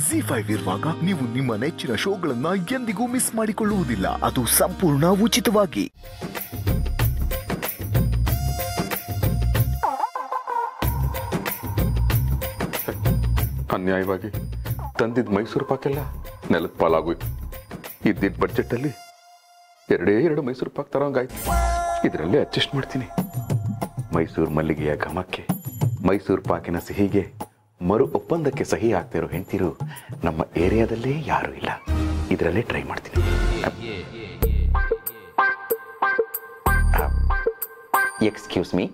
G five ಇರುವಾಗ ನೀವು ನಿಮ್ಮ ನೆಚ್ಚಿನ ಶೋಗಳನ್ನ ಎಂದಿಗೂ ಮಿಸ್ ಮಾಡಿಕೊಳ್ಳುವುದಿಲ್ಲ ಅದು ಸಂಪೂರ್ಣ ಉಚಿತವಾಗಿ ಅನ್ಯಾಯವಾಗಿ ತಂದಿದ್ದ ಮೈಸೂರು ಪಾಕೆಲ್ಲ ನೆಲದ ಪಾಲಾಗೋಯ್ತು ಇದ್ದಿದ್ದ ಬಡ್ಜೆಟಲ್ಲಿ ಎರಡೇ ಎರಡು ಮೈಸೂರು ಪಾಕ್ ತರೋಂಗಾಯ್ತು ಇದರಲ್ಲೇ ಅಡ್ಜಸ್ಟ್ ಮಾಡ್ತೀನಿ ಮೈಸೂರು ಮಲ್ಲಿಗೆಯ ಘಮಕ್ಕೆ ಮೈಸೂರು ಪಾಕಿನ ಸಿಹಿಗೆ ಮರು ಒಪ್ಪಂದಕ್ಕೆ ಸಹಿ ಆಗ್ತಿರೋ ಹೆಂಡ್ತಿರು ನಮ್ಮ ಏರಿಯಾದಲ್ಲೇ ಯಾರೂ ಇಲ್ಲ ಇದರಲ್ಲೇ ಟ್ರೈ ಮಾಡ್ತೀನಿ ಎಕ್ಸ್ಕ್ಯೂಸ್ ಮೀ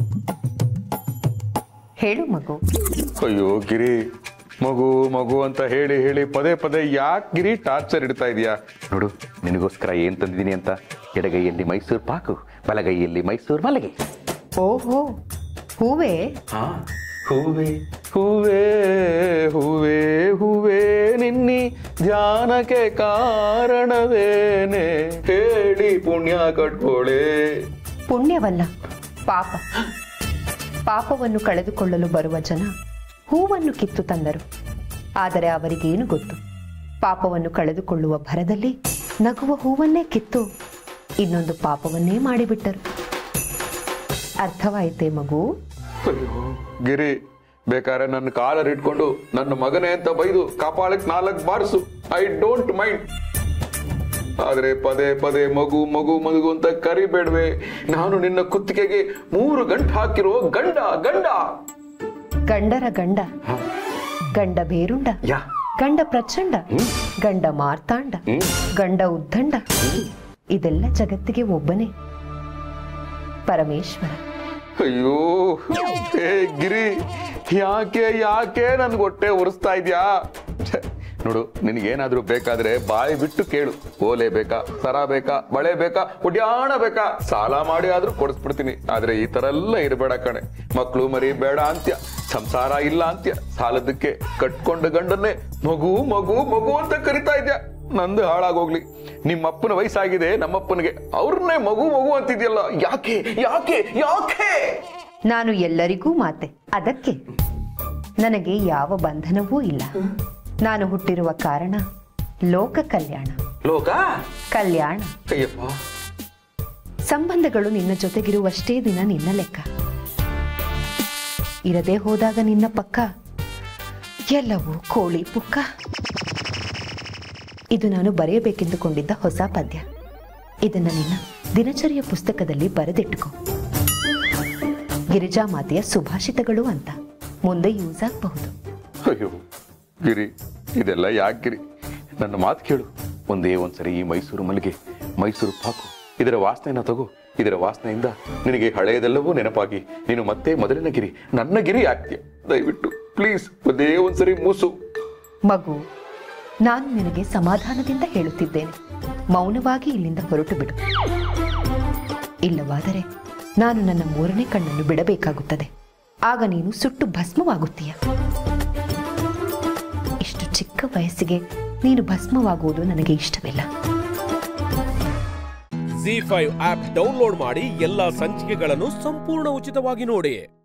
ಹೇಳು ಮಗು ಅಯ್ಯೋ ಗಿರಿ ಮಗು ಮಗು ಅಂತ ಹೇಳಿ ಹೇಳಿ ಪದೇ ಪದೇ ಯಾಕೆ ಗಿರಿ ಟಾರ್ಚರ್ ಇಡ್ತಾ ಇದೀಯಾ ನೋಡು ನಿನಗೋಸ್ಕರ ಏನ್ ತಂದಿದ್ದೀನಿ ಅಂತ ಎಡಗೈಯಲ್ಲಿ ಮೈಸೂರು ಪಾಕು ಬಲಗೈಯಲ್ಲಿ ಮೈಸೂರು ಮಲಗೆ ಓಹೋ ಹೂವೇ ಹಾ ಹೂವೇ ಹೂವೇ ಹೂವೇ ಹೂವೇ ನಿನ್ನಿ ಧ್ಯಾನಕ್ಕೆ ಕಾರಣವೇನೆ ಹೇಳಿ ಪುಣ್ಯ ಕಟ್ಕೊಳ್ಳೆ ಪುಣ್ಯವಲ್ಲ ಪಾಪ ಪಾಪವನ್ನು ಕಳೆದುಕೊಳ್ಳಲು ಬರುವ ಜನ ಹೂವನ್ನು ಕಿತ್ತು ತಂದರು ಆದರೆ ಅವರಿಗೇನು ಗೊತ್ತು ಪಾಪವನ್ನು ಕಳೆದುಕೊಳ್ಳುವ ಭರದಲ್ಲಿ ನಗುವ ಹೂವನ್ನೇ ಕಿತ್ತು ಇನ್ನೊಂದು ಪಾಪವನ್ನೇ ಮಾಡಿಬಿಟ್ಟರು ಅರ್ಥವಾಯಿತೆ ಮಗು ಅಯ್ಯೋ ಗಿರಿ ಬೇಕಾದ್ರೆ ನನ್ನ ಕಾಲರ್ ಇಟ್ಕೊಂಡು ನನ್ನ ಮಗನೇ ಅಂತ ಬೈದು ಕಪಾಳಕ್ ನಾಲ್ಕು ಬಾರಿಸು ಐ ಡೋಂಟ್ ಮೈಂಡ್ ಆದ್ರೆ ಪದೇ ಪದೇ ಮಗು ಮಗು ಮಗು ಅಂತ ಕರಿಬೇಡ್ವೆ ನಾನು ನಿನ್ನ ಕುತ್ತಿಗೆಗೆ ಮೂರು ಗಂಟು ಹಾಕಿರೋ ಗಂಡ ಗಂಡ ಗಂಡರ ಗಂಡ ಗಂಡ ಬೇರುಂಡ ಯಾ ಗಂಡ ಪ್ರಚಂಡ ಗಂಡ ಮಾರ್ತಾಂಡ ಗಂಡ ಉದ್ದಂಡ ಇದೆಲ್ಲ ಜಗತ್ತಿಗೆ ಒಬ್ಬನೇ ಪರಮೇಶ್ವರ ಅಯ್ಯೋ ಹೇ ಗಿರಿ ಯಾಕೆ ಯಾಕೆ ನನ್ಗೆ ಹೊಟ್ಟೆ ಉರಿಸ್ತಾ ಇದ್ಯಾ ಛೆ, ನೋಡು ನಿನಗೇನಾದ್ರೂ ಬೇಕಾದ್ರೆ ಬಾಯಿ ಬಿಟ್ಟು ಕೇಳು ಓಲೆ ಬೇಕಾ ಸರ ಬೇಕಾ ಬಳೆ ಬೇಕಾ ಉಡ್ಯಾಣ ಬೇಕಾ ಸಾಲ ಮಾಡಿ ಆದ್ರೂ ಕೊಡಿಸ್ಬಿಡ್ತೀನಿ ಆದ್ರೆ ಈ ತರ ಎಲ್ಲ ಇರಬೇಡ ಕಣೆ ಮಕ್ಳು ಮರಿ ಬೇಡ ಅಂತ್ಯ ಸಂಸಾರ ಇಲ್ಲ ಅಂತ್ಯ ಸಾಲದಕ್ಕೆ ಕಟ್ಕೊಂಡ ಗಂಡನ್ನೇ ಮಗು ಮಗು ಮಗು ಅಂತ ಕರಿತಾ ಇದ್ಯಾ ನಂದು ಹಾಳಾಗೋಗ್ಲಿ ನಿಮ್ಮಪ್ಪನ ವಯಸ್ಸಾಗಿದೆ ನಮ್ಮಪ್ಪನಿಗೆ ಅವ್ರನ್ನೇ ಮಗು ಮಗು ಅಂತಿದ್ಯಲ್ಲ ಯಾಕೆ ಯಾಕೆ ಯಾಕೆ ನಾನು ಎಲ್ಲರಿಗೂ ಮಾತೆ ಅದಕ್ಕೆ ನನಗೆ ಯಾವ ಬಂಧನವೂ ಇಲ್ಲ ನಾನು ಹುಟ್ಟಿರುವ ಕಾರಣ ಲೋಕ ಕಲ್ಯಾಣ ಲೋಕ ಕಲ್ಯಾಣ ಅಯ್ಯಪ್ಪ ಸಂಬಂಧಗಳು ನಿನ್ನ ಜೊತೆಗಿರುವಷ್ಟೇ ದಿನ ನಿನ್ನ ಲೆಕ್ಕ ಇರದೇ ಹೋದಾಗ ನಿನ್ನ ಪಕ್ಕ ಎಲ್ಲವೂ ಕೋಳಿ ಪುಕ್ಕ ಇದು ನಾನು ಬರೆಯಬೇಕೆಂದುಕೊಂಡಿದ್ದ ಹೊಸ ಪದ್ಯ ಇದನ್ನ ನಿನ್ನ ದಿನಚರಿಯ ಪುಸ್ತಕದಲ್ಲಿ ಬರೆದಿಟ್ಟುಕೋ ಗಿರಿಜಾ ಮಾತೆಯ ಸುಭಾಷಿತಗಳು ಅಂತ ಮುಂದೆ ಯೂಸ್ ಆಗಬಹುದು ಅಯ್ಯೋ ಗಿರಿ ಇದೆಲ್ಲ ಯಾಕೆ ಗಿರಿ ನನ್ನ ಮಾತು ಕೇಳು ಒಂದೇ ಒಂದ್ಸರಿ ಈ ಮೈಸೂರು ಮಲ್ಲಿಗೆ ಮೈಸೂರು ಪಾಕು ಇದರ ವಾಸನೆನ ತಗೋ ಇದರ ವಾಸನೆಯಿಂದ ನಿನಗೆ ಹಳೆಯದೆಲ್ಲವೂ ನೆನಪಾಗಿ ನೀನು ಮತ್ತೆ ಮೊದಲಿನ ಗಿರಿ ನನ್ನ ಗಿರಿ ಆಗ್ತೀಯ ದಯವಿಟ್ಟು ಪ್ಲೀಸ್ ಒಂದೇ ಒಂದ್ಸರಿ ಮೂಸು ಮಗು ನಾನು ನಿನಗೆ ಸಮಾಧಾನದಿಂದ ಹೇಳುತ್ತಿದ್ದೇನೆ ಮೌನವಾಗಿ ಇಲ್ಲಿಂದ ಹೊರಟು ಬಿಡು ಇಲ್ಲವಾದರೆ ನಾನು ನನ್ನ ಮೂರನೇ ಕಣ್ಣನ್ನು ಬಿಡಬೇಕಾಗುತ್ತದೆ ಆಗ ನೀನು ಸುಟ್ಟು ಭಸ್ಮವಾಗುತ್ತೀಯ ಇಷ್ಟು ಚಿಕ್ಕ ವಯಸ್ಸಿಗೆ ನೀನು ಭಸ್ಮವಾಗುವುದು ನನಗೆ ಇಷ್ಟವಿಲ್ಲ ಜಿ ಫೈವ್ ಆಪ್ ಡೌನ್ಲೋಡ್ ಮಾಡಿ ಎಲ್ಲಾ ಸಂಚಿಕೆಗಳನ್ನು ಸಂಪೂರ್ಣ ಉಚಿತವಾಗಿ ನೋಡಿ